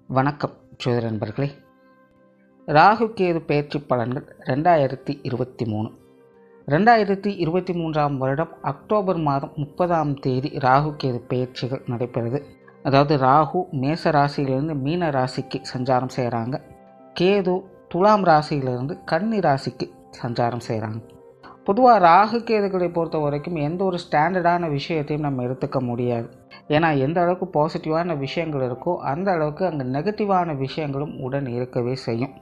வணக்கம் ஜோதிட நண்பர்களே ராகு கேது பயிற்சி பலன்கள் ரெண்டாயிரத்தி இருபத்தி மூணு ரெண்டாயிரத்தி இருபத்தி மூன்றாம் வருடம் அக்டோபர் மாதம் முப்பதாம் தேதி ராகு கேது பயிற்சிகள் நடைபெறுது அதாவது ராகு மேச ராசியிலிருந்து மீன ராசிக்கு சஞ்சாரம் செய்கிறாங்க கேது துலாம் ராசியிலிருந்து கன்னி ராசிக்கு சஞ்சாரம் செய்கிறாங்க பொதுவாக ராகு கேதுகளை பொறுத்த வரைக்கும் எந்த ஒரு ஸ்டாண்டர்டான விஷயத்தையும் நம்ம எடுத்துக்க முடியாது ஏன்னா எந்த அளவுக்கு பாசிட்டிவான விஷயங்கள் இருக்கோ அந்த அளவுக்கு அங்கே நெகட்டிவான விஷயங்களும் உடன் இருக்கவே செய்யும்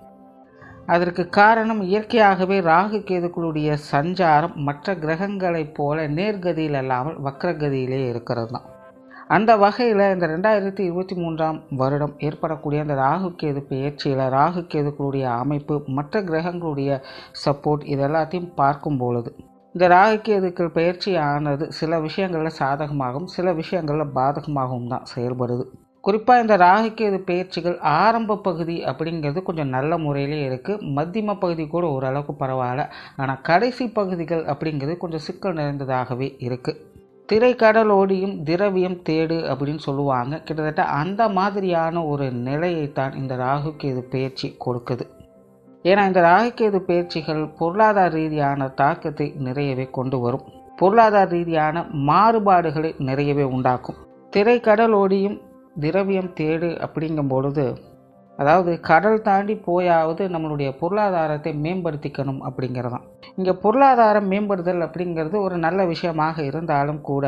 அதற்கு காரணம் இயற்கையாகவே ராகு கேதுக்களுடைய சஞ்சாரம் மற்ற கிரகங்களைப் போல நேர்கதியில் அல்லாமல் வக்ரகதியிலே இருக்கிறது தான் அந்த வகையில் இந்த ரெண்டாயிரத்தி இருபத்தி மூன்றாம் வருடம் ஏற்படக்கூடிய அந்த ராகு கேது பயிற்சியில் ராகு கேதுக்களுடைய அமைப்பு மற்ற கிரகங்களுடைய சப்போர்ட் இது எல்லாத்தையும் பார்க்கும் பொழுது இந்த ராகு கேதுக்கள் பயிற்சி ஆனது சில விஷயங்களில் சாதகமாகவும் சில விஷயங்களில் பாதகமாகவும் தான் செயல்படுது குறிப்பாக இந்த ராகுகேது பயிற்சிகள் ஆரம்ப பகுதி அப்படிங்கிறது கொஞ்சம் நல்ல முறையிலே இருக்குது மத்தியம பகுதி கூட ஓரளவுக்கு பரவாயில்ல ஆனால் கடைசி பகுதிகள் அப்படிங்கிறது கொஞ்சம் சிக்கல் நிறைந்ததாகவே இருக்குது திரைக்கடலோடியும் திரவியம் தேடு அப்படின்னு சொல்லுவாங்க கிட்டத்தட்ட அந்த மாதிரியான ஒரு நிலையைத்தான் இந்த ராகுகேது பயிற்சி கொடுக்குது ஏன்னா இந்த ராகுகேது பயிற்சிகள் பொருளாதார ரீதியான தாக்கத்தை நிறையவே கொண்டு வரும் பொருளாதார ரீதியான மாறுபாடுகளை நிறையவே உண்டாக்கும் திரைக்கடலோடியும் திரவியம் தேடு அப்படிங்கும் பொழுது அதாவது கடல் தாண்டி போயாவது நம்மளுடைய பொருளாதாரத்தை மேம்படுத்திக்கணும் அப்படிங்கிறதான் இங்கே பொருளாதாரம் மேம்படுதல் அப்படிங்கிறது ஒரு நல்ல விஷயமாக இருந்தாலும் கூட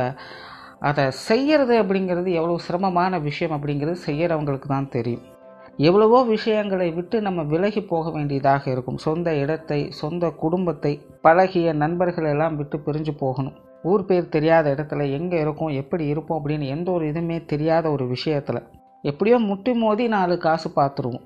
அதை செய்கிறது அப்படிங்கிறது எவ்வளோ சிரமமான விஷயம் அப்படிங்கிறது செய்கிறவங்களுக்கு தான் தெரியும் எவ்வளவோ விஷயங்களை விட்டு நம்ம விலகி போக வேண்டியதாக இருக்கும் சொந்த இடத்தை சொந்த குடும்பத்தை பழகிய நண்பர்கள் எல்லாம் விட்டு பிரிஞ்சு போகணும் ஊர் பேர் தெரியாத இடத்துல எங்கே இருக்கோம் எப்படி இருப்போம் அப்படின்னு எந்த ஒரு இதுவுமே தெரியாத ஒரு விஷயத்தில் எப்படியோ முட்டி மோதி நாலு காசு பார்த்துருவோம்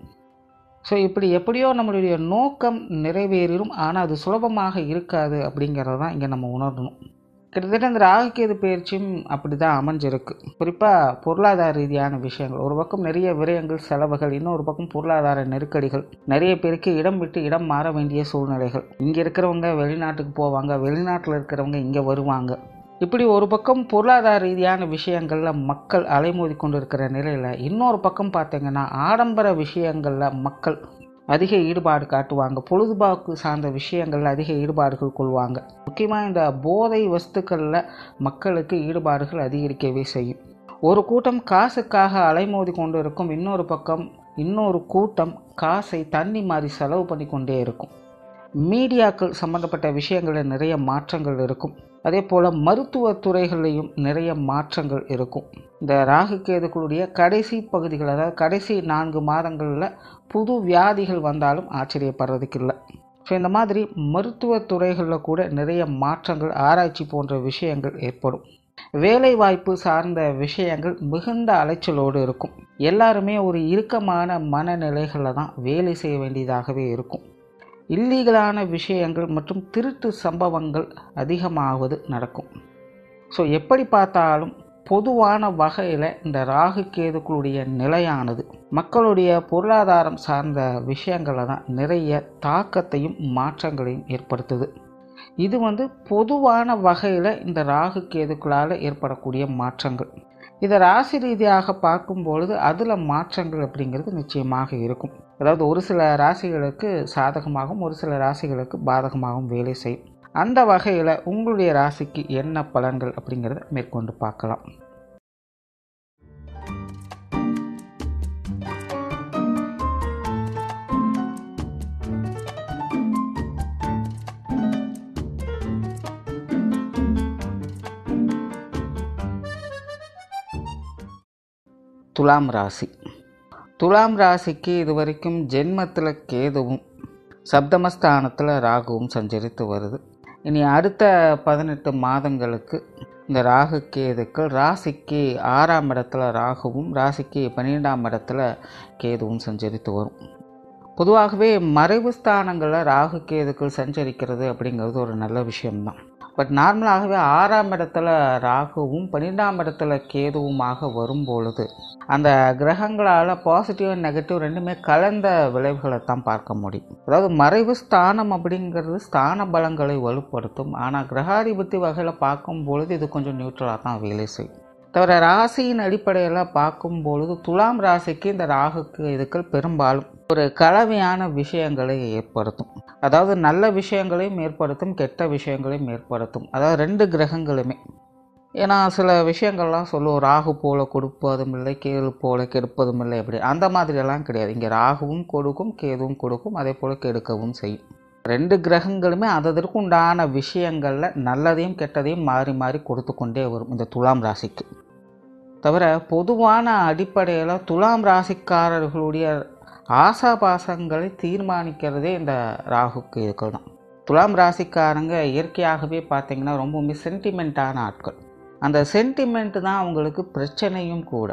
ஸோ இப்படி எப்படியோ நம்மளுடைய நோக்கம் நிறைவேறும் ஆனால் அது சுலபமாக இருக்காது அப்படிங்கிறது தான் இங்கே நம்ம உணரணும் கிட்டத்தட்ட இந்த ராகுகேது பயிற்சியும் அப்படி தான் அமைஞ்சிருக்கு குறிப்பாக பொருளாதார ரீதியான விஷயங்கள் ஒரு பக்கம் நிறைய விரயங்கள் செலவுகள் இன்னொரு பக்கம் பொருளாதார நெருக்கடிகள் நிறைய பேருக்கு இடம் விட்டு இடம் மாற வேண்டிய சூழ்நிலைகள் இங்கே இருக்கிறவங்க வெளிநாட்டுக்கு போவாங்க வெளிநாட்டில் இருக்கிறவங்க இங்கே வருவாங்க இப்படி ஒரு பக்கம் பொருளாதார ரீதியான விஷயங்களில் மக்கள் அலைமோதி கொண்டு இருக்கிற நிலையில் இன்னொரு பக்கம் பார்த்திங்கன்னா ஆடம்பர விஷயங்களில் மக்கள் அதிக ஈடுபாடு காட்டுவாங்க பொழுதுபோக்கு சார்ந்த விஷயங்களில் அதிக ஈடுபாடுகள் கொள்வாங்க முக்கியமாக இந்த போதை வஸ்துக்களில் மக்களுக்கு ஈடுபாடுகள் அதிகரிக்கவே செய்யும் ஒரு கூட்டம் காசுக்காக அலைமோதி கொண்டு இருக்கும் இன்னொரு பக்கம் இன்னொரு கூட்டம் காசை தண்ணி மாதிரி செலவு பண்ணி கொண்டே இருக்கும் மீடியாக்கள் சம்மந்தப்பட்ட விஷயங்களில் நிறைய மாற்றங்கள் இருக்கும் அதே போல் மருத்துவ துறைகள்லையும் நிறைய மாற்றங்கள் இருக்கும் இந்த ராகு கேதுக்களுடைய கடைசி பகுதிகள் அதாவது கடைசி நான்கு மாதங்களில் புது வியாதிகள் வந்தாலும் ஆச்சரியப்படுறதுக்கு இல்லை ஸோ இந்த மாதிரி மருத்துவ துறைகளில் கூட நிறைய மாற்றங்கள் ஆராய்ச்சி போன்ற விஷயங்கள் ஏற்படும் வேலை வாய்ப்பு சார்ந்த விஷயங்கள் மிகுந்த அலைச்சலோடு இருக்கும் எல்லாருமே ஒரு இறுக்கமான மனநிலைகளில் தான் வேலை செய்ய வேண்டியதாகவே இருக்கும் இல்லீகலான விஷயங்கள் மற்றும் திருட்டு சம்பவங்கள் அதிகமாவது நடக்கும் ஸோ எப்படி பார்த்தாலும் பொதுவான வகையில் இந்த ராகு கேதுக்களுடைய நிலையானது மக்களுடைய பொருளாதாரம் சார்ந்த விஷயங்களில் தான் நிறைய தாக்கத்தையும் மாற்றங்களையும் ஏற்படுத்துது இது வந்து பொதுவான வகையில் இந்த ராகு கேதுக்களால் ஏற்படக்கூடிய மாற்றங்கள் இதை ராசி ரீதியாக பார்க்கும் பொழுது அதில் மாற்றங்கள் அப்படிங்கிறது நிச்சயமாக இருக்கும் அதாவது ஒரு சில ராசிகளுக்கு சாதகமாகவும் ஒரு சில ராசிகளுக்கு பாதகமாகவும் வேலை செய்யும் அந்த வகையில் உங்களுடைய ராசிக்கு என்ன பலன்கள் அப்படிங்கிறத மேற்கொண்டு பார்க்கலாம் துலாம் ராசி துலாம் ராசிக்கு இது வரைக்கும் ஜென்மத்தில் கேதுவும் சப்தமஸ்தானத்தில் ராகுவும் சஞ்சரித்து வருது இனி அடுத்த பதினெட்டு மாதங்களுக்கு இந்த ராகு கேதுக்கள் ராசிக்கு ஆறாம் இடத்துல ராகுவும் ராசிக்கு பன்னிரெண்டாம் இடத்துல கேதுவும் சஞ்சரித்து வரும் பொதுவாகவே மறைவு ஸ்தானங்களில் ராகு கேதுக்கள் சஞ்சரிக்கிறது அப்படிங்கிறது ஒரு நல்ல விஷயம்தான் பட் நார்மலாகவே ஆறாம் இடத்துல ராகுவும் பன்னிரெண்டாம் இடத்துல கேதுவுமாக வரும் பொழுது அந்த கிரகங்களால் பாசிட்டிவ் அண்ட் நெகட்டிவ் ரெண்டுமே கலந்த விளைவுகளை தான் பார்க்க முடியும் அதாவது மறைவு ஸ்தானம் அப்படிங்கிறது ஸ்தான பலங்களை வலுப்படுத்தும் ஆனால் கிரகாதிபத்தி வகையில் பார்க்கும் பொழுது இது கொஞ்சம் நியூட்ரலாக தான் வேலை செய்யும் தவிர ராசியின் அடிப்படையில் பார்க்கும் பொழுது துலாம் ராசிக்கு இந்த ராகுக்கு இதுக்கள் பெரும்பாலும் ஒரு கலவையான விஷயங்களை ஏற்படுத்தும் அதாவது நல்ல விஷயங்களையும் ஏற்படுத்தும் கெட்ட விஷயங்களையும் ஏற்படுத்தும் அதாவது ரெண்டு கிரகங்களுமே ஏன்னா சில விஷயங்கள்லாம் சொல்லுவோம் ராகு போல கொடுப்பதும் இல்லை கேது போல கெடுப்பதும் இல்லை அப்படி அந்த மாதிரியெல்லாம் கிடையாது இங்கே ராகுவும் கொடுக்கும் கேதுவும் கொடுக்கும் அதே போல் கெடுக்கவும் செய்யும் ரெண்டு கிரகங்களுமே அதற்கு உண்டான விஷயங்களில் நல்லதையும் கெட்டதையும் மாறி மாறி கொடுத்து கொண்டே வரும் இந்த துலாம் ராசிக்கு தவிர பொதுவான அடிப்படையில் துலாம் ராசிக்காரர்களுடைய ஆசாபாசங்களை தீர்மானிக்கிறதே இந்த ராகு கேதுக்கள் தான் துலாம் ராசிக்காரங்க இயற்கையாகவே பார்த்தீங்கன்னா ரொம்பவுமே சென்டிமெண்ட்டான ஆட்கள் அந்த சென்டிமெண்ட் தான் அவங்களுக்கு பிரச்சனையும் கூட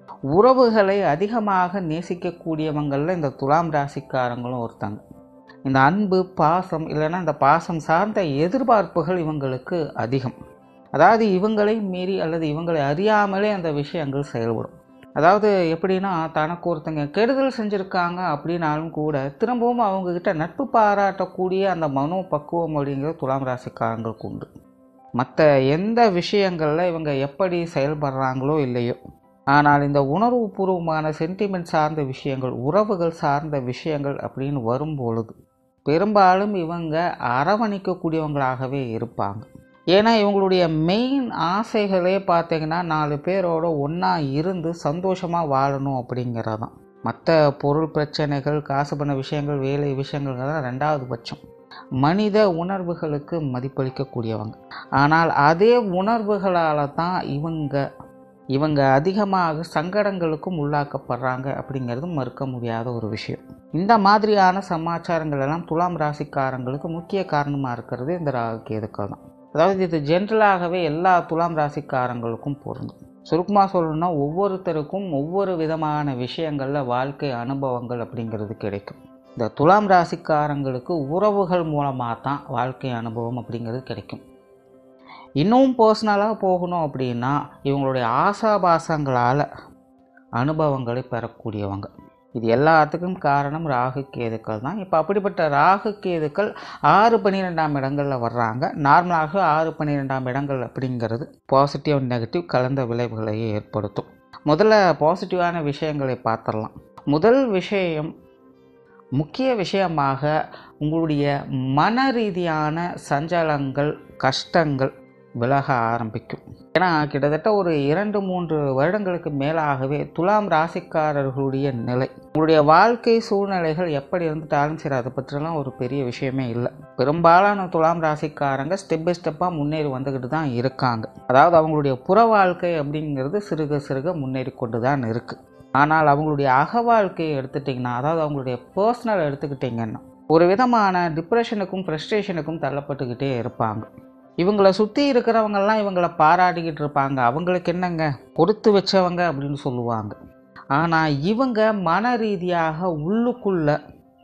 உறவுகளை அதிகமாக நேசிக்கக்கூடியவங்களில் இந்த துலாம் ராசிக்காரங்களும் ஒருத்தங்க இந்த அன்பு பாசம் இல்லைன்னா இந்த பாசம் சார்ந்த எதிர்பார்ப்புகள் இவங்களுக்கு அதிகம் அதாவது இவங்களை மீறி அல்லது இவங்களை அறியாமலே அந்த விஷயங்கள் செயல்படும் அதாவது எப்படின்னா தனக்கு ஒருத்தங்க கெடுதல் செஞ்சுருக்காங்க அப்படின்னாலும் கூட திரும்பவும் அவங்கக்கிட்ட நட்பு பாராட்டக்கூடிய அந்த மனோ பக்குவம் அப்படிங்கிறது துலாம் ராசிக்காரங்களுக்கு உண்டு மற்ற எந்த விஷயங்களில் இவங்க எப்படி செயல்படுறாங்களோ இல்லையோ ஆனால் இந்த உணர்வுபூர்வமான சென்டிமெண்ட் சார்ந்த விஷயங்கள் உறவுகள் சார்ந்த விஷயங்கள் அப்படின்னு வரும்பொழுது பெரும்பாலும் இவங்க அரவணைக்கக்கூடியவங்களாகவே இருப்பாங்க ஏன்னா இவங்களுடைய மெயின் ஆசைகளே பார்த்தீங்கன்னா நாலு பேரோட ஒன்றா இருந்து சந்தோஷமாக வாழணும் அப்படிங்கிறதான் மற்ற பொருள் பிரச்சனைகள் காசு பண்ண விஷயங்கள் வேலை விஷயங்கள் தான் ரெண்டாவது பட்சம் மனித உணர்வுகளுக்கு மதிப்பளிக்கக்கூடியவங்க ஆனால் அதே உணர்வுகளால் தான் இவங்க இவங்க அதிகமாக சங்கடங்களுக்கும் உள்ளாக்கப்படுறாங்க அப்படிங்கிறது மறுக்க முடியாத ஒரு விஷயம் இந்த மாதிரியான சமாச்சாரங்கள் எல்லாம் துலாம் ராசிக்காரங்களுக்கு முக்கிய காரணமாக இருக்கிறது இந்த ராகுகேதுக்கள் தான் அதாவது இது ஜென்ரலாகவே எல்லா துலாம் ராசிக்காரங்களுக்கும் பொருந்தும் சுருக்கமாக சொல்லணும்னா ஒவ்வொருத்தருக்கும் ஒவ்வொரு விதமான விஷயங்களில் வாழ்க்கை அனுபவங்கள் அப்படிங்கிறது கிடைக்கும் இந்த துலாம் ராசிக்காரங்களுக்கு உறவுகள் மூலமாக தான் வாழ்க்கை அனுபவம் அப்படிங்கிறது கிடைக்கும் இன்னும் பர்சனலாக போகணும் அப்படின்னா இவங்களுடைய ஆசாபாசங்களால் அனுபவங்களை பெறக்கூடியவங்க இது எல்லாத்துக்கும் காரணம் ராகு கேதுக்கள் தான் இப்போ அப்படிப்பட்ட ராகு கேதுக்கள் ஆறு பன்னிரெண்டாம் இடங்களில் வர்றாங்க நார்மலாக ஆறு பன்னிரெண்டாம் இடங்கள் அப்படிங்கிறது பாசிட்டிவ் நெகட்டிவ் கலந்த விளைவுகளையே ஏற்படுத்தும் முதல்ல பாசிட்டிவான விஷயங்களை பார்த்துடலாம் முதல் விஷயம் முக்கிய விஷயமாக உங்களுடைய மன ரீதியான சஞ்சலங்கள் கஷ்டங்கள் விலக ஆரம்பிக்கும் ஏன்னா கிட்டத்தட்ட ஒரு இரண்டு மூன்று வருடங்களுக்கு மேலாகவே துலாம் ராசிக்காரர்களுடைய நிலை உங்களுடைய வாழ்க்கை சூழ்நிலைகள் எப்படி இருந்துட்டாலும் சரி அதை பற்றிலாம் ஒரு பெரிய விஷயமே இல்லை பெரும்பாலான துலாம் ராசிக்காரங்க ஸ்டெப் பை ஸ்டெப்பாக முன்னேறி வந்துக்கிட்டு தான் இருக்காங்க அதாவது அவங்களுடைய புற வாழ்க்கை அப்படிங்கிறது சிறுக சிறுக முன்னேறி கொண்டு தான் இருக்குது ஆனால் அவங்களுடைய அக வாழ்க்கையை எடுத்துட்டிங்கன்னா அதாவது அவங்களுடைய பர்சனல் எடுத்துக்கிட்டிங்கன்னா ஒரு விதமான டிப்ரெஷனுக்கும் ஃப்ரஸ்ட்ரேஷனுக்கும் தள்ளப்பட்டுக்கிட்டே இருப்பாங்க இவங்கள சுற்றி இருக்கிறவங்கெல்லாம் இவங்கள பாராட்டிக்கிட்டு இருப்பாங்க அவங்களுக்கு என்னங்க கொடுத்து வச்சவங்க அப்படின்னு சொல்லுவாங்க ஆனால் இவங்க மன ரீதியாக உள்ளுக்குள்ள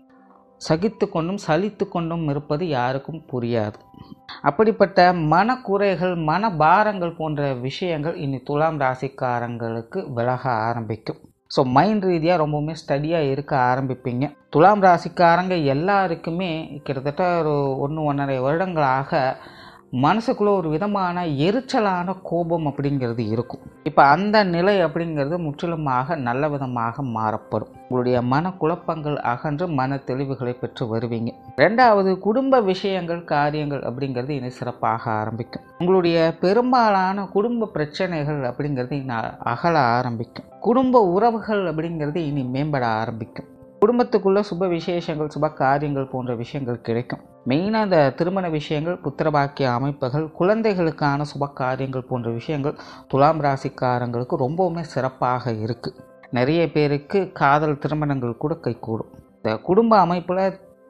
சகித்து கொண்டும் சலித்து கொண்டும் இருப்பது யாருக்கும் புரியாது அப்படிப்பட்ட மனக்குறைகள் மன பாரங்கள் போன்ற விஷயங்கள் இனி துலாம் ராசிக்காரங்களுக்கு விலக ஆரம்பிக்கும் ஸோ மைண்ட் ரீதியாக ரொம்பவுமே ஸ்டடியாக இருக்க ஆரம்பிப்பீங்க துலாம் ராசிக்காரங்க எல்லாருக்குமே கிட்டத்தட்ட ஒரு ஒன்று ஒன்றரை வருடங்களாக மனசுக்குள்ளே ஒரு விதமான எரிச்சலான கோபம் அப்படிங்கிறது இருக்கும் இப்போ அந்த நிலை அப்படிங்கிறது முற்றிலுமாக நல்ல விதமாக மாறப்படும் உங்களுடைய மன குழப்பங்கள் அகன்று மன தெளிவுகளை பெற்று வருவீங்க ரெண்டாவது குடும்ப விஷயங்கள் காரியங்கள் அப்படிங்கிறது இனி சிறப்பாக ஆரம்பிக்கும் உங்களுடைய பெரும்பாலான குடும்ப பிரச்சனைகள் அப்படிங்கிறது இனி அகல ஆரம்பிக்கும் குடும்ப உறவுகள் அப்படிங்கிறது இனி மேம்பட ஆரம்பிக்கும் குடும்பத்துக்குள்ள சுப விசேஷங்கள் சுப காரியங்கள் போன்ற விஷயங்கள் கிடைக்கும் மெயினாக இந்த திருமண விஷயங்கள் புத்திரபாக்கிய அமைப்புகள் குழந்தைகளுக்கான சுப காரியங்கள் போன்ற விஷயங்கள் துலாம் ராசிக்காரங்களுக்கு ரொம்பவுமே சிறப்பாக இருக்குது நிறைய பேருக்கு காதல் திருமணங்கள் கூட கைகூடும் இந்த குடும்ப அமைப்பில்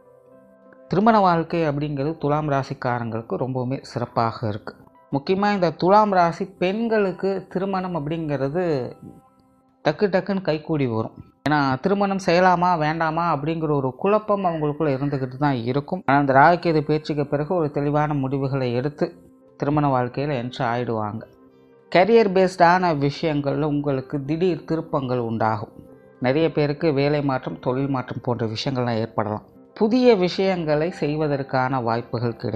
திருமண வாழ்க்கை அப்படிங்கிறது துலாம் ராசிக்காரங்களுக்கு ரொம்பவுமே சிறப்பாக இருக்குது முக்கியமாக இந்த துலாம் ராசி பெண்களுக்கு திருமணம் அப்படிங்கிறது டக்கு டக்குன்னு கைக்கூடி வரும் ஏன்னா திருமணம் செய்யலாமா வேண்டாமா அப்படிங்கிற ஒரு குழப்பம் அவங்களுக்குள்ள இருந்துக்கிட்டு தான் இருக்கும் ஆனால் அந்த ராகுக்கேது பேச்சுக்கு பிறகு ஒரு தெளிவான முடிவுகளை எடுத்து திருமண வாழ்க்கையில் என்ட்ரு ஆயிடுவாங்க கரியர் பேஸ்டான விஷயங்களில் உங்களுக்கு திடீர் திருப்பங்கள் உண்டாகும் நிறைய பேருக்கு வேலை மாற்றம் தொழில் மாற்றம் போன்ற விஷயங்கள்லாம் ஏற்படலாம் புதிய விஷயங்களை செய்வதற்கான வாய்ப்புகள் கிடைக்கும்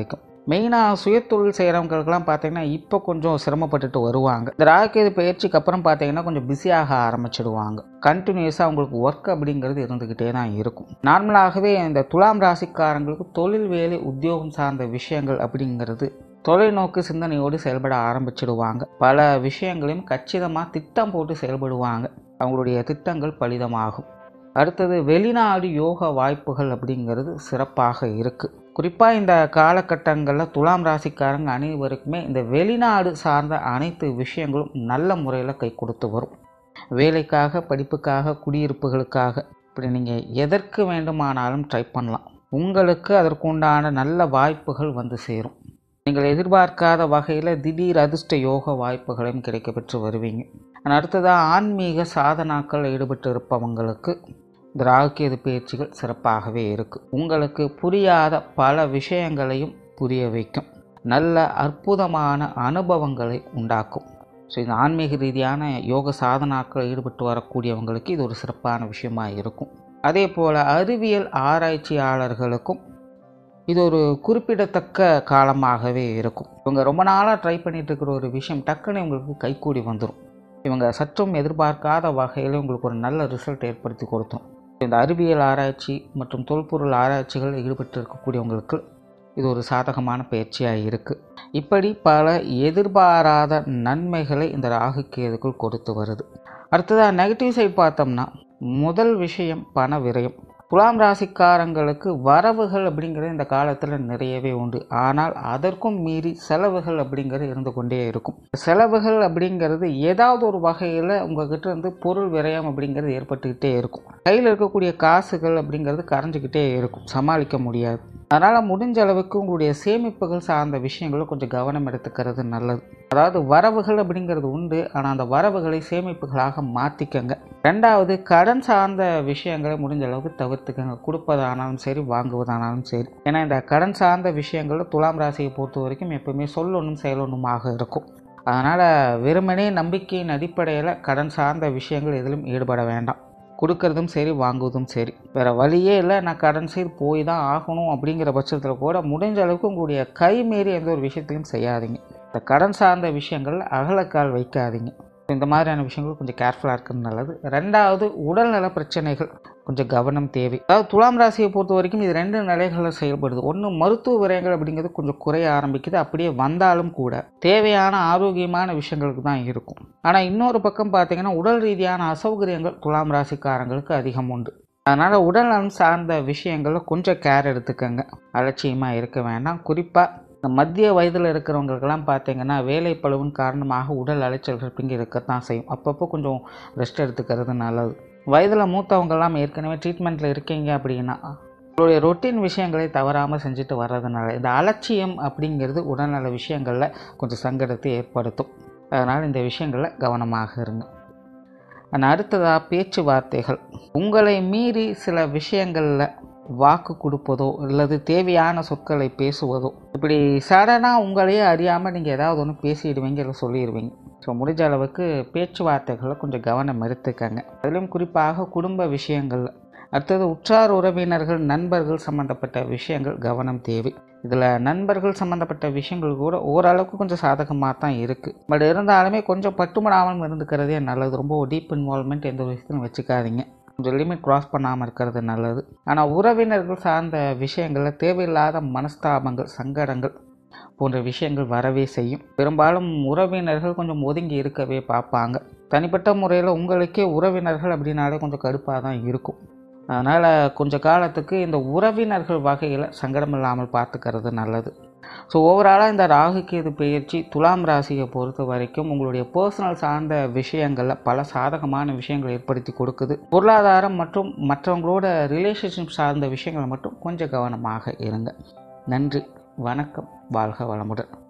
மெயினாக சுயதொழில் செய்கிறவங்களுக்கெல்லாம் பார்த்தீங்கன்னா இப்போ கொஞ்சம் சிரமப்பட்டுட்டு வருவாங்க இந்த ராகுகேது பயிற்சிக்கு அப்புறம் பார்த்தீங்கன்னா கொஞ்சம் பிஸியாக ஆரம்பிச்சிடுவாங்க கண்டினியூஸாக அவங்களுக்கு ஒர்க் அப்படிங்கிறது இருந்துக்கிட்டே தான் இருக்கும் நார்மலாகவே இந்த துலாம் ராசிக்காரங்களுக்கு தொழில் வேலை உத்தியோகம் சார்ந்த விஷயங்கள் அப்படிங்கிறது தொலைநோக்கு சிந்தனையோடு செயல்பட ஆரம்பிச்சிடுவாங்க பல விஷயங்களையும் கச்சிதமாக திட்டம் போட்டு செயல்படுவாங்க அவங்களுடைய திட்டங்கள் பலிதமாகும் அடுத்தது வெளிநாடு யோக வாய்ப்புகள் அப்படிங்கிறது சிறப்பாக இருக்குது குறிப்பாக இந்த காலகட்டங்களில் துலாம் ராசிக்காரங்க அனைவருக்குமே இந்த வெளிநாடு சார்ந்த அனைத்து விஷயங்களும் நல்ல முறையில் கை கொடுத்து வரும் வேலைக்காக படிப்புக்காக குடியிருப்புகளுக்காக இப்படி நீங்கள் எதற்கு வேண்டுமானாலும் ட்ரை பண்ணலாம் உங்களுக்கு அதற்குண்டான நல்ல வாய்ப்புகள் வந்து சேரும் நீங்கள் எதிர்பார்க்காத வகையில் திடீர் அதிர்ஷ்ட யோக வாய்ப்புகளையும் கிடைக்கப்பெற்று வருவீங்க அடுத்ததாக ஆன்மீக சாதனாக்கள் ஈடுபட்டு இருப்பவங்களுக்கு இந்த ராகுகேது பயிற்சிகள் சிறப்பாகவே இருக்குது உங்களுக்கு புரியாத பல விஷயங்களையும் புரிய வைக்கும் நல்ல அற்புதமான அனுபவங்களை உண்டாக்கும் ஸோ இந்த ஆன்மீக ரீதியான யோக சாதனாக்கள் ஈடுபட்டு வரக்கூடியவங்களுக்கு இது ஒரு சிறப்பான விஷயமா இருக்கும் அதே போல் அறிவியல் ஆராய்ச்சியாளர்களுக்கும் இது ஒரு குறிப்பிடத்தக்க காலமாகவே இருக்கும் இவங்க ரொம்ப நாளாக ட்ரை பண்ணிட்டு இருக்கிற ஒரு விஷயம் டக்குன்னு இவங்களுக்கு கைகூடி வந்துடும் இவங்க சற்றும் எதிர்பார்க்காத வகையில் உங்களுக்கு ஒரு நல்ல ரிசல்ட் ஏற்படுத்தி கொடுத்தோம் இந்த அறிவியல் ஆராய்ச்சி மற்றும் தொல்பொருள் ஆராய்ச்சிகள் ஈடுபட்டு இருக்கக்கூடியவங்களுக்கு இது ஒரு சாதகமான பயிற்சியாக இருக்குது இப்படி பல எதிர்பாராத நன்மைகளை இந்த ராகு கேதுக்குள் கொடுத்து வருது அடுத்ததாக நெகட்டிவ் சைட் பார்த்தோம்னா முதல் விஷயம் பண விரயம் துலாம் ராசிக்காரங்களுக்கு வரவுகள் அப்படிங்கிறது இந்த காலத்தில் நிறையவே உண்டு ஆனால் அதற்கும் மீறி செலவுகள் அப்படிங்கிறது இருந்து கொண்டே இருக்கும் செலவுகள் அப்படிங்கிறது ஏதாவது ஒரு வகையில் உங்ககிட்ட இருந்து பொருள் விரயம் அப்படிங்கிறது ஏற்பட்டுக்கிட்டே இருக்கும் கையில் இருக்கக்கூடிய காசுகள் அப்படிங்கிறது கரைஞ்சிக்கிட்டே இருக்கும் சமாளிக்க முடியாது அதனால் முடிஞ்ச அளவுக்கு உங்களுடைய சேமிப்புகள் சார்ந்த விஷயங்களும் கொஞ்சம் கவனம் எடுத்துக்கிறது நல்லது அதாவது வரவுகள் அப்படிங்கிறது உண்டு ஆனால் அந்த வரவுகளை சேமிப்புகளாக மாற்றிக்கங்க ரெண்டாவது கடன் சார்ந்த விஷயங்களை முடிஞ்ச அளவுக்கு தவிர்த்துக்கங்க கொடுப்பதானாலும் சரி வாங்குவதானாலும் சரி ஏன்னா இந்த கடன் சார்ந்த விஷயங்கள் துலாம் ராசியை பொறுத்த வரைக்கும் எப்பவுமே சொல்லொன்றும் செயலொன்றுமாக இருக்கும் அதனால் வெறுமனே நம்பிக்கையின் அடிப்படையில் கடன் சார்ந்த விஷயங்கள் எதிலும் ஈடுபட வேண்டாம் கொடுக்கறதும் சரி வாங்குவதும் சரி வேறு வழியே இல்லை நான் கடன் செய்து போய் தான் ஆகணும் அப்படிங்கிற பட்சத்தில் கூட முடிஞ்ச அளவுக்கு உங்களுடைய கை மீறி எந்த ஒரு விஷயத்தையும் செய்யாதீங்க இந்த கடன் சார்ந்த விஷயங்கள் அகலக்கால் வைக்காதீங்க இந்த மாதிரியான விஷயங்கள் கொஞ்சம் கேர்ஃபுல்லாக இருக்கிறது நல்லது ரெண்டாவது உடல்நல பிரச்சனைகள் கொஞ்சம் கவனம் தேவை அதாவது துலாம் ராசியை பொறுத்த வரைக்கும் இது ரெண்டு நிலைகளில் செயல்படுது ஒன்று மருத்துவ விரயங்கள் அப்படிங்கிறது கொஞ்சம் குறைய ஆரம்பிக்குது அப்படியே வந்தாலும் கூட தேவையான ஆரோக்கியமான விஷயங்களுக்கு தான் இருக்கும் ஆனால் இன்னொரு பக்கம் பார்த்தீங்கன்னா உடல் ரீதியான அசௌகரியங்கள் துலாம் ராசிக்காரங்களுக்கு அதிகம் உண்டு அதனால் உடல் நலம் சார்ந்த விஷயங்களில் கொஞ்சம் கேர் எடுத்துக்கங்க அலட்சியமாக இருக்க வேண்டாம் குறிப்பாக இந்த மத்திய வயதில் இருக்கிறவங்களுக்கெல்லாம் பார்த்தீங்கன்னா வேலை பழுவின் காரணமாக உடல் அலைச்சல்கள் பிங்கி இருக்கத்தான் செய்யும் அப்பப்போ கொஞ்சம் ரெஸ்ட் எடுத்துக்கிறது நல்லது வயதில் மூத்தவங்கெல்லாம் ஏற்கனவே ட்ரீட்மெண்ட்டில் இருக்கீங்க அப்படின்னா உங்களுடைய ரொட்டீன் விஷயங்களை தவறாமல் செஞ்சுட்டு வர்றதுனால இந்த அலட்சியம் அப்படிங்கிறது உடல்நல விஷயங்களில் கொஞ்சம் சங்கடத்தை ஏற்படுத்தும் அதனால் இந்த விஷயங்களில் கவனமாக இருங்க அண்ட் அடுத்ததாக பேச்சுவார்த்தைகள் உங்களை மீறி சில விஷயங்களில் வாக்கு கொடுப்பதோ அல்லது தேவையான சொற்களை பேசுவதோ இப்படி சடனாக உங்களையே அறியாமல் நீங்கள் ஏதாவது ஒன்று பேசிடுவீங்க இல்லை சொல்லிடுவீங்க ஸோ முடிஞ்ச அளவுக்கு பேச்சுவார்த்தைகளை கொஞ்சம் கவனம் எடுத்துக்கங்க அதிலும் குறிப்பாக குடும்ப விஷயங்கள் அடுத்தது உற்றார் உறவினர்கள் நண்பர்கள் சம்மந்தப்பட்ட விஷயங்கள் கவனம் தேவை இதில் நண்பர்கள் சம்மந்தப்பட்ட விஷயங்கள் கூட ஓரளவுக்கு கொஞ்சம் சாதகமாக தான் இருக்குது பட் இருந்தாலுமே கொஞ்சம் பட்டுமடாமல் இருந்துக்கிறதே நல்லது ரொம்ப டீப் இன்வால்மெண்ட் எந்த ஒரு விஷயத்தையும் வச்சுக்காதீங்க கொஞ்சம் லிமிட் கிராஸ் பண்ணாமல் இருக்கிறது நல்லது ஆனால் உறவினர்கள் சார்ந்த விஷயங்களில் தேவையில்லாத மனஸ்தாபங்கள் சங்கடங்கள் போன்ற விஷயங்கள் வரவே செய்யும் பெரும்பாலும் உறவினர்கள் கொஞ்சம் ஒதுங்கி இருக்கவே பார்ப்பாங்க தனிப்பட்ட முறையில் உங்களுக்கே உறவினர்கள் அப்படின்னாலே கொஞ்சம் கடுப்பாக தான் இருக்கும் அதனால் கொஞ்ச காலத்துக்கு இந்த உறவினர்கள் வகையில் சங்கடம் இல்லாமல் பார்த்துக்கிறது நல்லது ஸோ ஓவராலாக இந்த ராகு கேது பயிற்சி துலாம் ராசியை பொறுத்த வரைக்கும் உங்களுடைய பர்சனல் சார்ந்த விஷயங்களில் பல சாதகமான விஷயங்களை ஏற்படுத்தி கொடுக்குது பொருளாதாரம் மற்றும் மற்றவங்களோட ரிலேஷன்ஷிப் சார்ந்த விஷயங்களை மட்டும் கொஞ்சம் கவனமாக இருங்க நன்றி வணக்கம் வாழ்க வளமுடன்